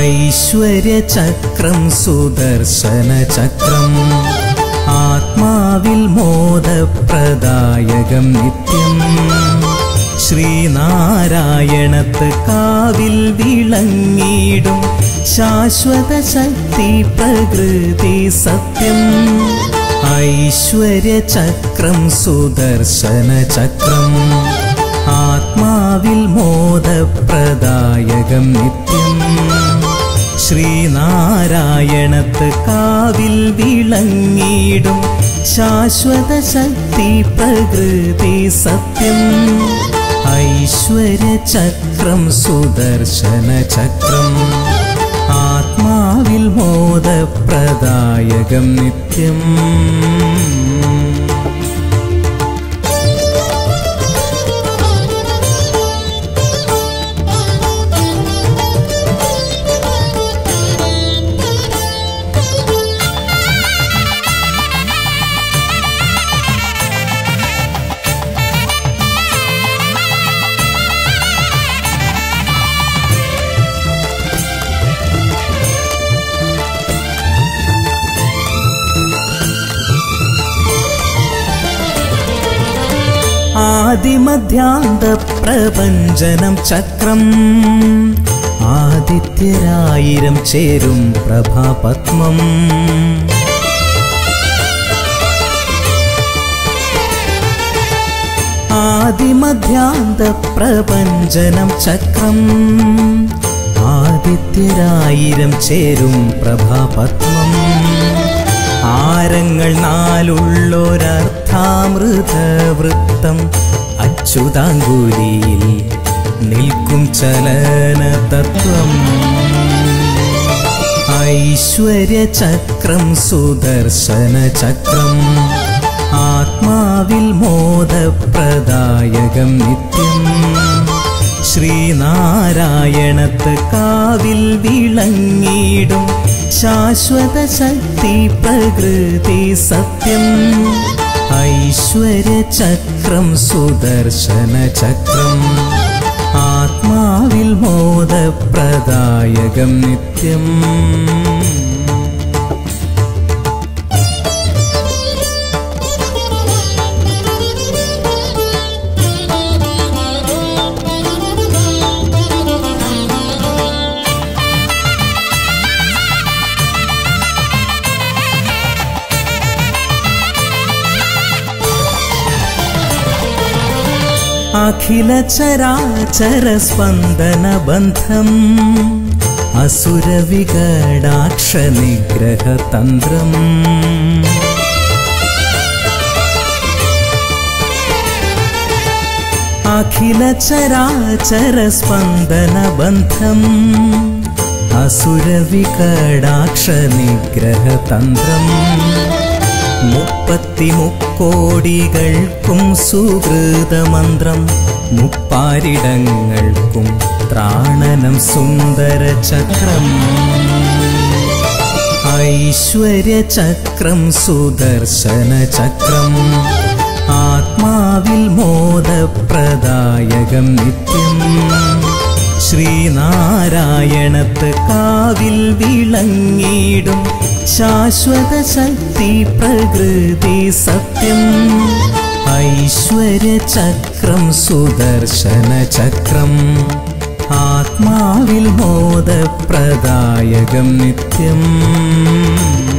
ഐശ്വര്യചക്രം സുദർശനചക്രം ആത്മാവിൽ മോദപ്രദായകം നിത്യം ശ്രീനാരായണത്ത് കാവിൽ വിളങ്ങിടും ശാശ്വത ശക്തി പ്രകൃതി സത്യം ഐശ്വര്യചക്രം സുദർശനചക്രം ആത്മാവിൽ മോദപ്രദായകം നിത്യം ശ്രീനാരായണത്ത് കാവിൽ വിളങ്ങിടും ശാശ്വത ശക്തി പ്രകൃതി സത്യം ഐശ്വര്യചക്രം സുദർശനചക്രം ആത്മാവിൽ മോദപ്രദായകം നിത്യം ആദിമധ്യാന്ത പ്രപഞ്ചനം ചക്രം ആദിത്യരായിരം ചേരും പ്രഭാപത്മം ആദിമധ്യാന്ത പ്രപഞ്ചനം ചക്രം ആദിത്യരായിരം ചേരും പ്രഭാപത്മം ആരങ്ങൾ നാലുള്ളൊരർത്ഥാമൃതവൃത്തം അച്യുതാങ്കുലിയിൽ നിൽക്കും ചലന തത്വം ഐശ്വര്യചക്രം സുദർശനചക്രം ആത്മാവിൽ മോദപ്രദായകം നിത്യം ശ്രീനാരായണത്ത് കാവിൽ വിളങ്ങിടും ശാശ്വത ശക്തി പ്രകൃതി സത്യം ഐശ്വര്യചക്രം സുദർശനചക്രം ആത്മാവിൽ മോദപ്രദായകം നിത്യം അഖില ചരാചര സ്പന്ദന ബന്ധം അസുര വികടാക്ഷ നിഗ്രഹ തന്ത്രം അഖില ചരാചര സ്പന്ദന ബന്ധം അസുര വികടാക്ഷ നിഗ്രഹ തന്ത്രം മുപ്പത്തി മുക്കോടികൾക്കും സുഹൃതമന്ത്രം മുപ്പാരിടങ്ങൾക്കും ത്രാണനം സുന്ദര ചക്രം ഐശ്വര്യചക്രം സുദർശന ചക്രം ആത്മാവിൽ മോദപ്രദായകം നിത്യം ശ്രീനാരായണത്ത് കാവിൽ വിളങ്ങിടും ശാശ്വത ശക്തി പ്രകൃതി സത്യം ഐശ്വര്യചക്രം സുദർശന ചക്രം ആത്മാവിൽ മോദപ്രദായകം നിത്യം